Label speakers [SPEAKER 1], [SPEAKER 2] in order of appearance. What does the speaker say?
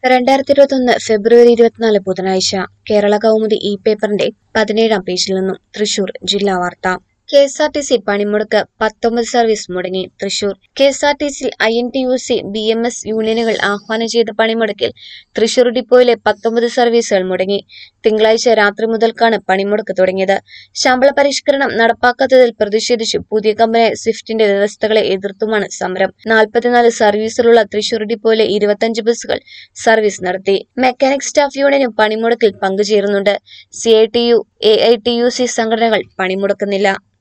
[SPEAKER 1] രണ്ടായിരത്തി ഇരുപത്തൊന്ന് ഫെബ്രുവരി ഇരുപത്തിനാല് ബുധനാഴ്ച കേരള കൗമുദി ഇ പേപ്പറിന്റെ പതിനേഴാം പേജിൽ നിന്നും തൃശൂർ ജില്ലാ വാർത്ത K S R T C പണിമുടക്ക് പത്തൊമ്പത് സർവീസ് മുടങ്ങി Thrissur K S R T C I N T U C B M S യൂണിയനുകൾ ആഹ്വാനം ചെയ്ത പണിമുടക്കിൽ തൃശൂർ ഡിപ്പോയിലെ പത്തൊമ്പത് സർവീസുകൾ മുടങ്ങി തിങ്കളാഴ്ച രാത്രി മുതൽക്കാണ് പണിമുടക്ക് തുടങ്ങിയത് ശമ്പള പരിഷ്കരണം നടപ്പാക്കാത്തതിൽ പ്രതിഷേധിച്ചു പുതിയ കമ്പനി സ്വിഫ്റ്റിന്റെ വ്യവസ്ഥകളെ എതിർത്തുമാണ് സമരം നാൽപ്പത്തിനാല് സർവീസിലുള്ള തൃശൂർ ഡിപ്പോയിലെ ഇരുപത്തഞ്ച് ബസ്സുകൾ സർവീസ് നടത്തി മെക്കാനിക് സ്റ്റാഫ് യൂണിയനും പണിമുടക്കിൽ പങ്കുചേരുന്നുണ്ട് C I T U A I T U C സംഘടനകൾ പണിമുടക്കുന്നില്ല